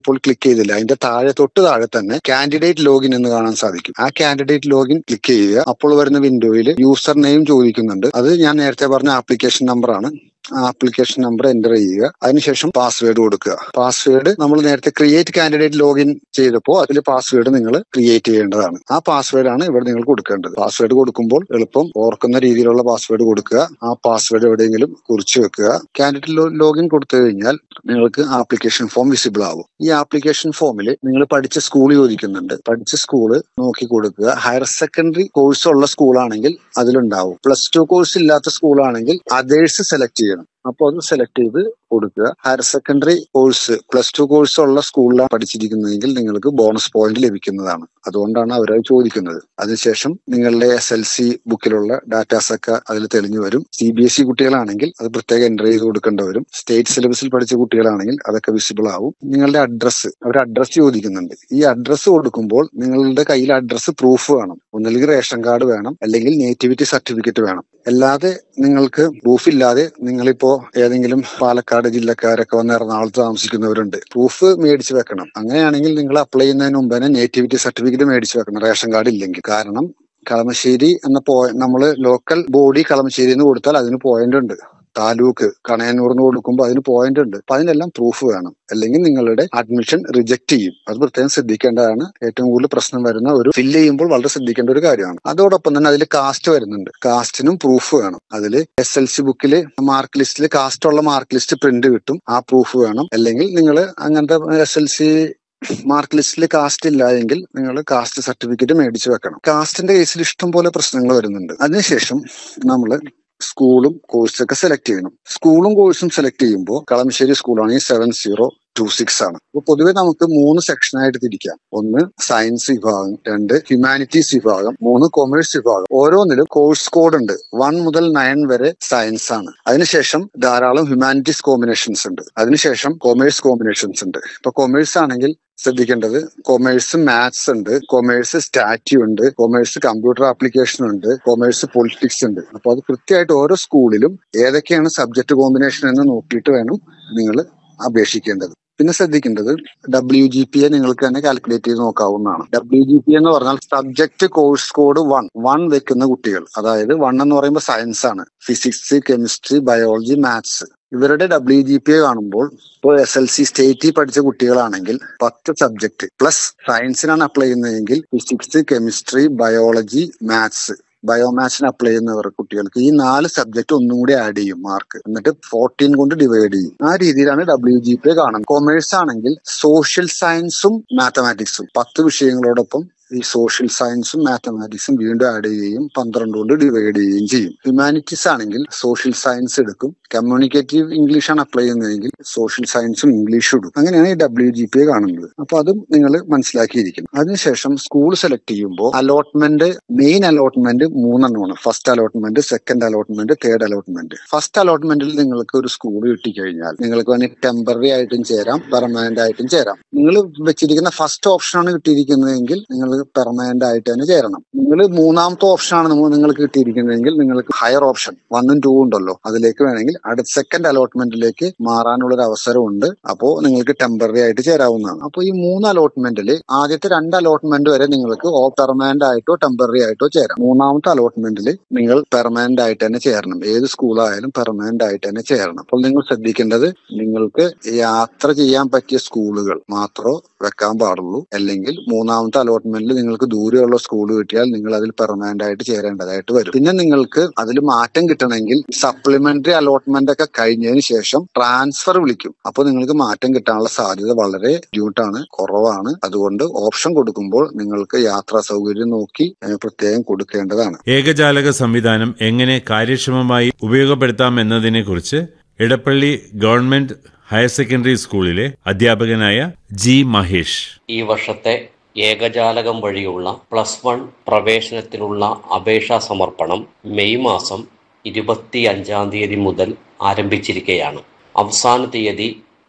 ഇപ്പോൾ ക്ലിക്ക് ചെയ്തില്ല അതിന്റെ താഴെ തൊട്ട് താഴെ തന്നെ കാൻഡിഡേറ്റ് ലോഗിൻ എന്ന് കാണാൻ സാധിക്കും ആ കാൻഡിഡേറ്റ് ലോഗിൻ ക്ലിക്ക് ചെയ്യുക അപ്പോൾ വരുന്ന വിൻഡോയിൽ യൂസർ നെയിം ചോദിക്കുന്നുണ്ട് അത് ഞാൻ നേരത്തെ പറഞ്ഞ ആപ്ലിക്കേഷൻ നമ്പർ ആണ് ആ ആപ്ലിക്കേഷൻ നമ്പർ എന്റർ ചെയ്യുക അതിനുശേഷം പാസ്വേഡ് കൊടുക്കുക പാസ്വേഡ് നമ്മൾ നേരത്തെ ക്രിയേറ്റ് കാൻഡിഡേറ്റ് ലോഗിൻ ചെയ്തപ്പോൾ അതിൽ പാസ്വേഡ് നിങ്ങൾ ക്രിയേറ്റ് ചെയ്യേണ്ടതാണ് ആ പാസ്വേഡ് ആണ് ഇവിടെ നിങ്ങൾ കൊടുക്കേണ്ടത് പാസ്വേഡ് കൊടുക്കുമ്പോൾ എളുപ്പം ഓർക്കുന്ന രീതിയിലുള്ള പാസ്വേഡ് കൊടുക്കുക ആ പാസ്വേഡ് എവിടെയെങ്കിലും കുറിച്ച് വെക്കുക കാൻഡിഡേറ്റ് ലോഗിൻ കൊടുത്തു കഴിഞ്ഞാൽ നിങ്ങൾക്ക് ആപ്ലിക്കേഷൻ ഫോം വിസിബിൾ ആവും ഈ ആപ്ലിക്കേഷൻ ഫോമിൽ നിങ്ങൾ പഠിച്ച സ്കൂൾ ചോദിക്കുന്നുണ്ട് പഠിച്ച സ്കൂള് നോക്കി കൊടുക്കുക ഹയർ സെക്കൻഡറി കോഴ്സ് ഉള്ള സ്കൂളാണെങ്കിൽ അതിലുണ്ടാവും പ്ലസ് ടു കോഴ്സ് ഇല്ലാത്ത സ്കൂളാണെങ്കിൽ അതേഴ്സ് സെലക്ട് ചെയ്യണം അപ്പോൾ അത് സെലക്ട് ചെയ്ത് കൊടുക്കുക higher secondary course plus two course ഉള്ള സ്കൂളിലാണ് പഠിച്ചിരിക്കുന്നതെങ്കിൽ നിങ്ങൾക്ക് ബോണസ് പോയിന്റ് ലഭിക്കുന്നതാണ് അതുകൊണ്ടാണ് അവരത് ചോദിക്കുന്നത് അതിനുശേഷം നിങ്ങളുടെ എസ് എൽ സി ബുക്കിലുള്ള ഡാറ്റാസ് ഒക്കെ അതിൽ തെളിഞ്ഞു വരും സി ബി എസ് ഇ കുട്ടികളാണെങ്കിൽ അത് പ്രത്യേകം എൻ്റർ ചെയ്ത് കൊടുക്കേണ്ടി വരും സ്റ്റേറ്റ് സിലബസിൽ പഠിച്ച കുട്ടികളാണെങ്കിൽ അതൊക്കെ വിസിബിൾ ആവും നിങ്ങളുടെ അഡ്രസ്സ് അവർ അഡ്രസ്സ് ചോദിക്കുന്നുണ്ട് ഈ അഡ്രസ്സ് കൊടുക്കുമ്പോൾ നിങ്ങളുടെ കയ്യിൽ അഡ്രസ്സ് പ്രൂഫ് വേണം ഒന്നില്ലെങ്കിൽ റേഷൻ കാർഡ് വേണം അല്ലെങ്കിൽ നേറ്റിവിറ്റി സർട്ടിഫിക്കറ്റ് വേണം അല്ലാതെ നിങ്ങൾക്ക് പ്രൂഫ് ഇല്ലാതെ നിങ്ങളിപ്പോ ഏതെങ്കിലും പാലക്കാട് ജില്ലക്കാരൊക്കെ വന്ന് എറണാകുളത്ത് താമസിക്കുന്നവരുണ്ട് പ്രൂഫ് മേടിച്ചു വെക്കണം അങ്ങനെയാണെങ്കിൽ നിങ്ങൾ അപ്ലൈ ചെയ്യുന്നതിന് മുമ്പ് തന്നെ നേറ്റിവിറ്റി സർട്ടിഫിക്കറ്റ് മേടിച്ചു വെക്കണം റേഷൻ കാർഡ് ഇല്ലെങ്കിൽ കാരണം കളമശ്ശേരി എന്ന പോയിന്റ് നമ്മൾ ലോക്കൽ ബോഡി കളമശ്ശേരി എന്ന് കൊടുത്താൽ അതിന് പോയിന്റ് ഉണ്ട് താലൂക്ക് കണയന്നൂർന്ന് കൊടുക്കുമ്പോൾ അതിന് പോയിന്റ് ഉണ്ട് അപ്പൊ അതിനെല്ലാം പ്രൂഫ് വേണം അല്ലെങ്കിൽ നിങ്ങളുടെ അഡ്മിഷൻ റിജക്ട് ചെയ്യും അത് പ്രത്യേകം ശ്രദ്ധിക്കേണ്ടതാണ് ഏറ്റവും കൂടുതൽ പ്രശ്നം വരുന്ന ഒരു ഫില്ല് ചെയ്യുമ്പോൾ വളരെ ശ്രദ്ധിക്കേണ്ട ഒരു കാര്യമാണ് അതോടൊപ്പം തന്നെ അതിൽ കാസ്റ്റ് വരുന്നുണ്ട് കാസ്റ്റിനും പ്രൂഫ് വേണം അതിൽ എസ് എൽ സി ബുക്കിൽ മാർക്ക് ലിസ്റ്റിൽ കാസ്റ്റ് ഉള്ള മാർക്ക് ലിസ്റ്റ് പ്രിന്റ് കിട്ടും ആ പ്രൂഫ് വേണം അല്ലെങ്കിൽ നിങ്ങൾ അങ്ങനത്തെ എസ് എൽ സി മാർക്ക് ലിസ്റ്റിൽ കാസ്റ്റ് ഇല്ല എങ്കിൽ നിങ്ങൾ കാസ്റ്റ് സർട്ടിഫിക്കറ്റ് മേടിച്ചു വെക്കണം കാസ്റ്റിന്റെ കേസിൽ ഇഷ്ടം പോലെ പ്രശ്നങ്ങൾ വരുന്നുണ്ട് അതിനുശേഷം നമ്മൾ സ്കൂളും കോഴ്സൊക്കെ സെലക്ട് ചെയ്യണം സ്കൂളും കോഴ്സും സെലക്ട് ചെയ്യുമ്പോൾ കളമശ്ശേരി സ്കൂളാണെങ്കിൽ സെവൻ സീറോ ടു സിക്സ് ആണ് അപ്പൊ പൊതുവെ നമുക്ക് മൂന്ന് സെക്ഷനായിട്ട് തിരിക്കാം ഒന്ന് സയൻസ് വിഭാഗം രണ്ട് ഹ്യൂമാനിറ്റീസ് വിഭാഗം മൂന്ന് കൊമേഴ്സ് വിഭാഗം ഓരോന്നിലും കോഴ്സ് കോഡ് ഉണ്ട് വൺ മുതൽ നയൻ വരെ സയൻസ് ആണ് അതിനുശേഷം ധാരാളം ഹ്യൂമാനിറ്റീസ് കോമ്പിനേഷൻസ് ഉണ്ട് അതിനുശേഷം കൊമേഴ്സ് കോമ്പിനേഷൻസ് ഉണ്ട് ഇപ്പൊ കൊമേഴ്സ് ആണെങ്കിൽ ശ്രദ്ധിക്കേണ്ടത് കൊമേഴ്സ് മാത്സ് ഉണ്ട് കൊമേഴ്സ് സ്റ്റാറ്റ്യൂ ഉണ്ട് കൊമേഴ്സ് കമ്പ്യൂട്ടർ ആപ്ലിക്കേഷൻ ഉണ്ട് കൊമേഴ്സ് പൊളിറ്റിക്സ് ഉണ്ട് അപ്പൊ അത് കൃത്യമായിട്ട് ഓരോ സ്കൂളിലും ഏതൊക്കെയാണ് സബ്ജക്ട് കോമ്പിനേഷൻ എന്ന് നോക്കിയിട്ട് വേണം നിങ്ങൾ അപേക്ഷിക്കേണ്ടത് പിന്നെ ശ്രദ്ധിക്കേണ്ടത് ഡബ്ല്യു ജി പി എ നിങ്ങൾക്ക് തന്നെ കാൽക്കുലേറ്റ് ചെയ്ത് നോക്കാവുന്നതാണ് ഡബ്ല്യു ജി പി എന്ന് പറഞ്ഞാൽ subject course code one one വെക്കുന്ന കുട്ടികൾ അതായത് വൺ എന്ന് പറയുമ്പോൾ സയൻസ് ആണ് ഫിസിക്സ് കെമിസ്ട്രി ബയോളജി മാത്സ് ഇവരുടെ ഡബ്ല്യു ജി പി എ കാണുമ്പോൾ ഇപ്പോൾ എസ് എൽ സി സ്റ്റേറ്റിൽ പഠിച്ച കുട്ടികളാണെങ്കിൽ പത്ത് സബ്ജക്ട് പ്ലസ് സയൻസിനാണ് അപ്ലൈ ചെയ്യുന്നതെങ്കിൽ ഫിസിക്സ് കെമിസ്ട്രി ബയോളജി മാത്സ് ബയോമാത്സിന് അപ്ലൈ ചെയ്യുന്നവർ കുട്ടികൾക്ക് ഈ നാല് സബ്ജക്ട് ഒന്നും കൂടി ആഡ് ചെയ്യും മാർക്ക് എന്നിട്ട് ഫോർട്ടീൻ കൊണ്ട് ഡിവൈഡ് ചെയ്യും ആ രീതിയിലാണ് ഡബ്ല്യു ജി പി കാണുന്നത് കൊമേഴ്സ് ആണെങ്കിൽ സോഷ്യൽ സയൻസും മാത്തമാറ്റിക്സും പത്ത് വിഷയങ്ങളോടൊപ്പം ഈ സോഷ്യൽ സയൻസും മാത്തമാറ്റിക്സും വീണ്ടും ആഡ് ചെയ്യുകയും പന്ത്രണ്ട് കൊണ്ട് ഡിവൈഡ് ചെയ്യുകയും ചെയ്യും ഹ്യൂമാനിറ്റീസ് ആണെങ്കിൽ സോഷ്യൽ സയൻസ് എടുക്കും കമ്മ്യൂണിക്കേറ്റീവ് ഇംഗ്ലീഷ് ആണ് അപ്ലൈ ചെയ്യുന്നതെങ്കിൽ സോഷ്യൽ സയൻസും ഇംഗ്ലീഷും എടുക്കും അങ്ങനെയാണ് ഈ ഡബ്ല്യു ജി പി കാണുന്നത് അപ്പൊ അതും നിങ്ങൾ മനസ്സിലാക്കിയിരിക്കണം അതിനുശേഷം സ്കൂൾ സെലക്ട് ചെയ്യുമ്പോൾ അലോട്ട്മെന്റ് മെയിൻ അലോട്ട്മെന്റ് മൂന്നെണ്ണമാണ് first allotment second allotment third allotment first അലോട്ട്മെന്റിൽ നിങ്ങൾക്ക് ഒരു സ്കൂൾ കിട്ടിക്കഴിഞ്ഞാൽ നിങ്ങൾക്ക് വേണമെങ്കിൽ ടെമ്പററി ആയിട്ടും ചേരാം പെർമനന്റ് ആയിട്ടും ചേരാം നിങ്ങൾ വെച്ചിരിക്കുന്ന ഫസ്റ്റ് ഓപ്ഷനാണ് കിട്ടിയിരിക്കുന്നതെങ്കിൽ നിങ്ങൾ പെർമനന്റ് ആയിട്ട് തന്നെ ചേരണം നിങ്ങൾ മൂന്നാമത്തെ ഓപ്ഷനാണ് നമ്മൾ നിങ്ങൾക്ക് കിട്ടിയിരിക്കുന്നതെങ്കിൽ നിങ്ങൾക്ക് ഹയർ ഓപ്ഷൻ വണ്ണും ടൂ ഉണ്ടല്ലോ അതിലേക്ക് വേണമെങ്കിൽ അടുത്ത സെക്കൻഡ് അലോട്ട്മെന്റിലേക്ക് മാറാനുള്ള ഒരു അവസരമുണ്ട് അപ്പോൾ നിങ്ങൾക്ക് ടെമ്പററി ആയിട്ട് ചേരാവുന്നതാണ് അപ്പോൾ ഈ മൂന്ന് അലോട്ട്മെന്റിൽ ആദ്യത്തെ രണ്ട് അലോട്ട്മെന്റ് വരെ നിങ്ങൾക്ക് ഓ പെർമനന്റ് ആയിട്ടോ ടെമ്പററി ആയിട്ടോ ചേരാം മൂന്നാമത്തെ അലോട്ട്മെന്റിൽ നിങ്ങൾ പെർമനന്റ് ആയിട്ട് തന്നെ ചേരണം ഏത് സ്കൂളായാലും പെർമനന്റ് ആയിട്ട് തന്നെ ചേരണം അപ്പോൾ നിങ്ങൾ ശ്രദ്ധിക്കേണ്ടത് നിങ്ങൾക്ക് യാത്ര ചെയ്യാൻ പറ്റിയ സ്കൂളുകൾ മാത്രമേ വെക്കാൻ പാടുള്ളൂ അല്ലെങ്കിൽ മൂന്നാമത്തെ അലോട്ട്മെന്റിൽ നിങ്ങൾക്ക് ദൂരെയുള്ള സ്കൂൾ കിട്ടിയാൽ നിങ്ങൾ അതിൽ പെർമനന്റ് ആയിട്ട് ചേരേണ്ടതായിട്ട് വരും പിന്നെ നിങ്ങൾക്ക് അതിൽ മാറ്റം കിട്ടണമെങ്കിൽ സപ്ലിമെന്ററി അലോട്ട്മെന്റ് ഒക്കെ കഴിഞ്ഞതിന് ശേഷം ട്രാൻസ്ഫർ വിളിക്കും അപ്പോൾ നിങ്ങൾക്ക് മാറ്റം കിട്ടാനുള്ള സാധ്യത വളരെ ബുദ്ധിമുട്ടാണ് കുറവാണ് അതുകൊണ്ട് ഓപ്ഷൻ കൊടുക്കുമ്പോൾ നിങ്ങൾക്ക് യാത്രാ സൗകര്യം നോക്കി ഏഹ്, പ്രത്യേകം കൊടുക്കേണ്ടതാണ് ഏകജാലക സംവിധാനം എങ്ങനെ കാര്യക്ഷമമായി ഉപയോഗപ്പെടുത്താമെന്നതിനെക്കുറിച്ച് ഇടപ്പള്ളി ഗവൺമെന്റ് ഹയർ സെക്കൻഡറി സ്കൂളിലെ അധ്യാപകനായ ജി മഹേഷ് ഈ വർഷത്തെ ഏകജാലകം വഴിയുള്ള പ്ലസ് വൺ പ്രവേശനത്തിനുള്ള അപേക്ഷാ സമർപ്പണം മെയ് മാസം ഇരുപത്തി അഞ്ചാം തീയതി മുതൽ ആരംഭിച്ചിരിക്കുകയാണ് അവസാന തീയതി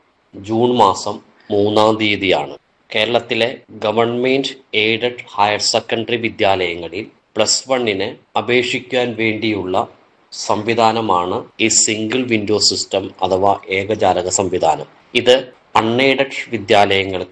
ജൂൺ മാസം മൂന്നാം തീയതിയാണ് കേരളത്തിലെ ഗവൺമെന്റ് എയ്ഡഡ് ഹയർ സെക്കൻഡറി വിദ്യാലയങ്ങളിൽ പ്ലസ് വണ്ണിന് അപേക്ഷിക്കാൻ വേണ്ടിയുള്ള സംവിധാനമാണ് ഈ സിംഗിൾ വിൻഡോ സിസ്റ്റം അഥവാ ഏകജാലക സംവിധാനം ഇത് അൺഎയ്ഡഡ് വിദ്യാലയങ്ങൾക്ക്